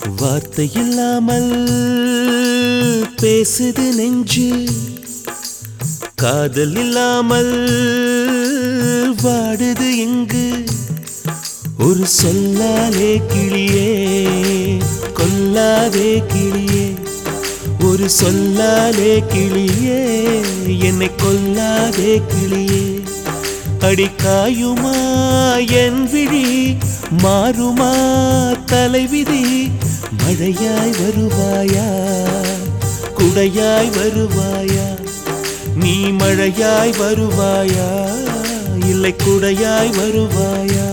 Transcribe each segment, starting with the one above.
வார்த்தை இல்லாமல் பேசுது நெஞ்சு காதல் இல்லாமல் வாடுது இங்கு ஒரு சொல்லாலே கிளியே கொல்லாதே கிளியே ஒரு சொல்லாலே கிளியே என்னை கொல்லாதே கிளியே அடிக்காயுமா என் விழி மாறுமா தலைவிதி மழையாய் வருவாயா குடையாய் வருவாயா நீ மழையாய் வருவாயா இல்லை குடையாய் வருவாயா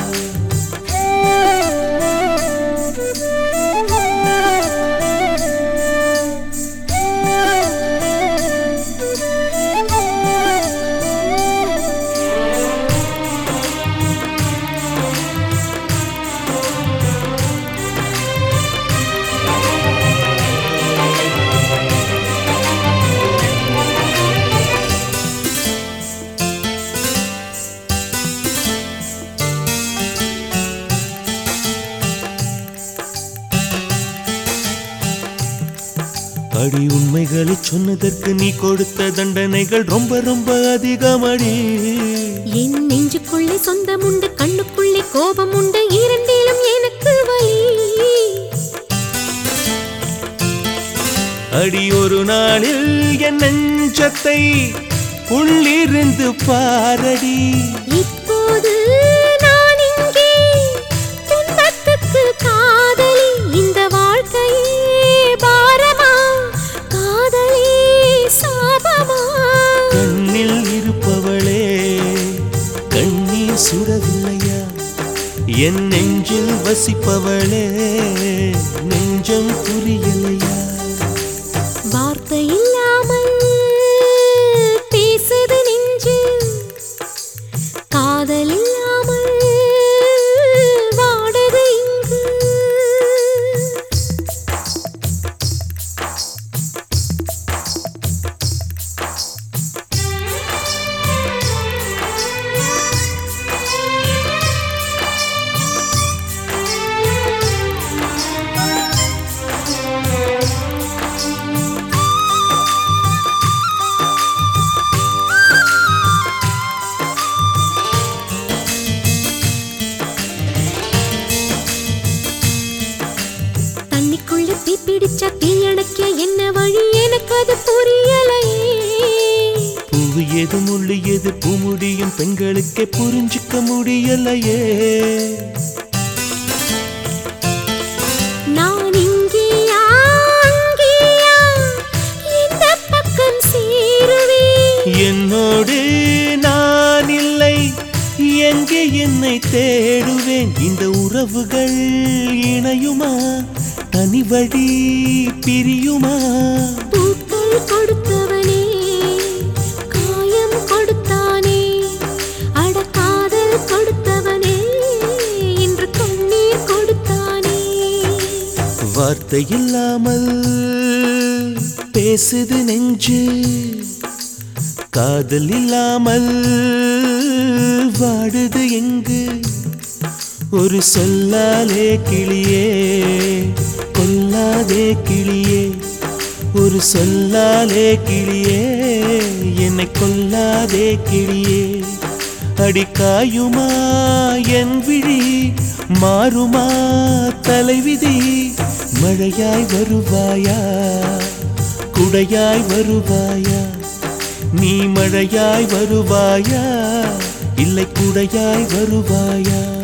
அடி உண்மைகளை சொன்னதற்கு நீ கொடுத்த தண்டனைகள் ரொம்ப ரொம்ப அதிகமடி என் நெஞ்சுக்குள்ளே சொந்தம் உண்டு கண்ணுக்குள்ளே கோபம் உண்டு இரண்டிலும் எனக்கு வலி அடி ஒரு நாளில் என் நெஞ்சத்தை உள்ளிருந்து பாரடி இப்போது நான் இங்கே துன்பத்துக்கு காதலி இந்த வாழ்க்கையே பாரமா காதலே சாபமா கண்ணில் இருப்பவளே கண்ணீர் சுடவில்லையா என் நெஞ்சில் வசிப்பவளே நெஞ்சம் புரியலையா வார்த்தை இல்லாமல் பேசுது நெஞ்சு காதல் இல்லாமல் வாடுது இங்கு தண்ணிக்குள்ள தீ பிடிச்சா தீயணைக்க என்ன வழி எனக்கு அது புரியலையே பூவு எது முள்ளு எது பூ முடியும் பெண்களுக்கே புரிஞ்சுக்க முடியலையே நான் இங்கேயா அங்கேயா இந்த பக்கம் சேருவேன் என்னோடு நான் இல்லை எங்கே என்னை தேடுவேன் இந்த உறவுகள் இணையுமா தனி வழி பிரியுமா பூக்கள் கொடுத்தவனே காயம் கொடுத்தானே அடக்காதல் கொடுத்தவனே இன்று கண்ணீர் கொடுத்தானே வார்த்தை இல்லாமல் பேசுது நெஞ்சு காதல் இல்லாமல் வாடுது எங்கு ஒரு சொல்லாலே கிளியே கொல்லாதே கிளியே ஒரு சொல்லாலே கிளியே என்னை கொல்லாதே கிளியே அடிக்காயுமா என் விழி மாறுமா தலைவிதி மழையாய் வருவாயா குடையாய் வருவாயா நீ மழையாய் வருவாயா இல்லை குடையாய் வருவாயா